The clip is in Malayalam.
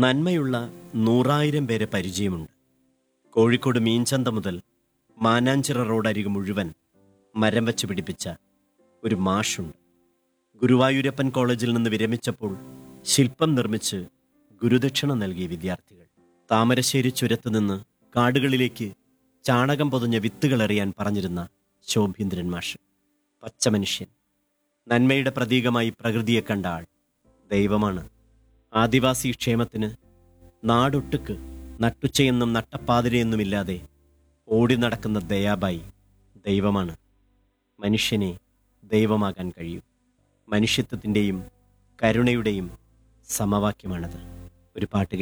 നന്മയുള്ള നൂറായിരം പേരെ പരിചയമുണ്ട് കോഴിക്കോട് മീൻചന്ത മുതൽ മാനാഞ്ചിറ റോഡരികു മുഴുവൻ മരം വച്ച് പിടിപ്പിച്ച ഒരു മാഷുണ്ട് ഗുരുവായൂരപ്പൻ കോളേജിൽ നിന്ന് വിരമിച്ചപ്പോൾ ശില്പം നിർമ്മിച്ച് ഗുരുദക്ഷിണ നൽകിയ വിദ്യാർത്ഥികൾ താമരശ്ശേരി ചുരത്ത് നിന്ന് കാടുകളിലേക്ക് ചാണകം പൊതിഞ്ഞ വിത്തുകൾ എറിയാൻ പറഞ്ഞിരുന്ന ശോഭീന്ദ്രൻ മാഷ് പച്ചമനുഷ്യൻ നന്മയുടെ പ്രതീകമായി പ്രകൃതിയെ കണ്ട ആൾ ദൈവമാണ് ആദിവാസി ക്ഷേമത്തിന് നാടൊട്ടുക്ക് നട്ടുച്ചയെന്നും നട്ടപ്പാതിരയെന്നുമില്ലാതെ ഓടി നടക്കുന്ന ദയാബായി ദൈവമാണ് മനുഷ്യനെ ദൈവമാകാൻ കഴിയൂ മനുഷ്യത്വത്തിൻ്റെയും കരുണയുടെയും സമവാക്യമാണത് ഒരു പാട്ട്